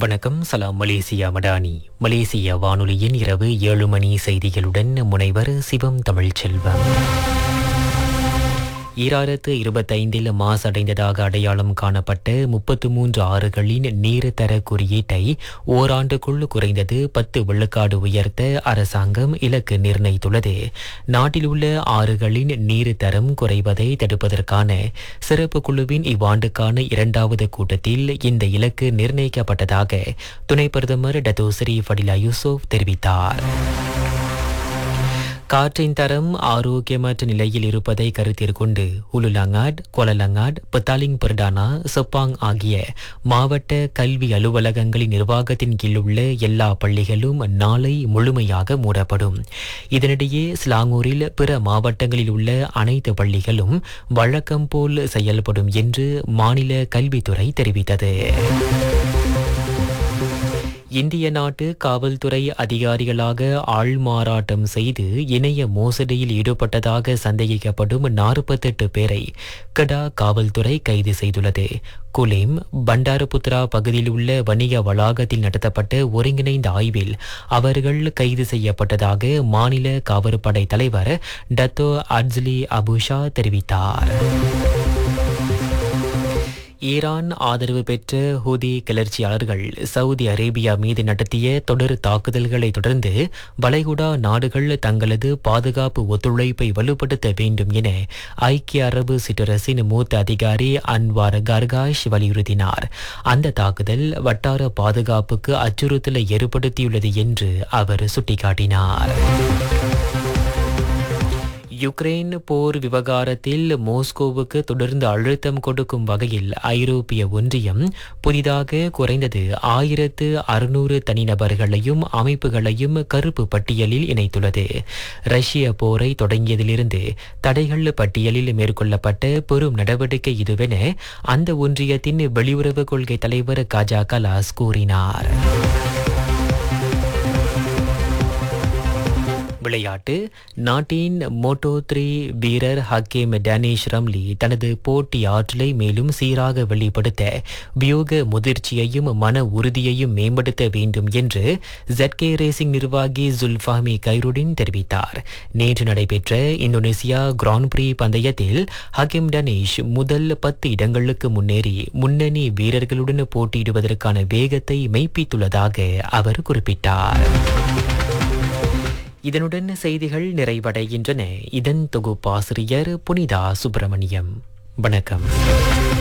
வணக்கம் சலாம் மலேசியா மடானி மலேசிய வானொலியின் இரவு ஏழு மணி செய்திகளுடன் முனைவர் சிவம் தமிழ்ச்செல்வம் ஈராயிரத்து இருபத்தைந்தில் மாசடைந்ததாக அடையாளம் காணப்பட்ட முப்பத்து மூன்று ஆறுகளின் நீர்த்தர குறியீட்டை ஓராண்டுக்குள் குறைந்தது பத்து விழுக்காடு உயர்த்த அரசாங்கம் இலக்கு நிர்ணயித்துள்ளது நாட்டில் உள்ள ஆறுகளின் நீர்த்தரம் குறைவதை தடுப்பதற்கான சிறப்பு குழுவின் இவ்வாண்டுக்கான இரண்டாவது கூட்டத்தில் இந்த இலக்கு நிர்ணயிக்கப்பட்டதாக துணை பிரதமர் டத்தோஸ்ரீ ஃபடிலா யூசுப் தெரிவித்தார் காற்றின் தரம் ஆரோக்கியமற்ற நிலையில் இருப்பதை கருத்தில் கொண்டு உலுலங்காட் கொலலங்காட் பத்தாலிங் பெர்டானா செப்பாங் ஆகிய மாவட்ட கல்வி அலுவலகங்களின் நிர்வாகத்தின் கீழ் உள்ள எல்லா பள்ளிகளும் நாளை முழுமையாக மூடப்படும் இதனிடையே ஸ்லாங்கூரில் பிற மாவட்டங்களில் உள்ள அனைத்து பள்ளிகளும் வழக்கம் போல் செயல்படும் என்று மாநில கல்வித்துறை தெரிவித்தது இந்திய நாட்டு காவல்துறை அதிகாரிகளாக ஆள்மாறாட்டம் செய்து இணைய மோசடியில் ஈடுபட்டதாக சந்தேகிக்கப்படும் நாற்பத்தெட்டு பேரை கடா காவல்துறை கைது செய்துள்ளது குலேம் பண்டாரபுத்ரா பகுதியில் உள்ள வணிக வளாகத்தில் நடத்தப்பட்ட ஒருங்கிணைந்த ஆய்வில் அவர்கள் கைது செய்யப்பட்டதாக மாநில காவற்படை தலைவர் டத்தோ அட்ஸ்லி அபுஷா தெரிவித்தார் ஈரான் ஆதரவு பெற்ற ஹூதி கிளர்ச்சியாளர்கள் சவுதி அரேபியா மீது நடத்திய தொடர் தாக்குதல்களை தொடர்ந்து வளைகுடா நாடுகள் தங்களது பாதுகாப்பு ஒத்துழைப்பை வலுப்படுத்த வேண்டும் என ஐக்கிய அரபு சிற்றரசின் மூத்த அதிகாரி அன்வார் கர்காஷ் வலியுறுத்தினார் அந்த தாக்குதல் வட்டார பாதுகாப்புக்கு அச்சுறுத்தலை ஏற்படுத்தியுள்ளது என்று அவர் சுட்டிக்காட்டினார் யுக்ரைன் போர் விவகாரத்தில் மோஸ்கோவுக்கு தொடர்ந்து அழுத்தம் கொடுக்கும் வகையில் ஐரோப்பிய ஒன்றியம் புதிதாக குறைந்தது ஆயிரத்து அறுநூறு தனிநபர்களையும் அமைப்புகளையும் கருப்பு பட்டியலில் இணைத்துள்ளது ரஷ்ய போரை தொடங்கியதிலிருந்து தடைகள் பட்டியலில் மேற்கொள்ளப்பட்ட பெரும் நடவடிக்கை இதுவென அந்த ஒன்றியத்தின் வெளியுறவு கொள்கை தலைவர் காஜா கலாஸ் கூறினார் விளையாட்டு நாட்டின் மோட்டோ த்ரீ வீரர் ஹக்கீம் டேனிஷ் ரம்லி தனது போட்டி ஆற்றலை மேலும் சீராக வெளிப்படுத்த வியோக முதிர்ச்சியையும் மன உறுதியையும் மேம்படுத்த வேண்டும் என்று ஜெட்கே ரேசிங் நிர்வாகி ஜுல்ஃபாமி கைருடின் தெரிவித்தார் நேற்று நடைபெற்ற இந்தோனேசியா கிராண்ட் பிரீ பந்தயத்தில் ஹக்கீம் டனேஷ் முதல் பத்து இடங்களுக்கு முன்னேறி முன்னணி வீரர்களுடன் போட்டியிடுவதற்கான வேகத்தை மெய்ப்பித்துள்ளதாக அவர் குறிப்பிட்டார் இதனுடன் செய்திகள் நிறைவடைகின்றன இதன் தொகுப்பாசிரியர் புனிதா சுப்பிரமணியம் வணக்கம்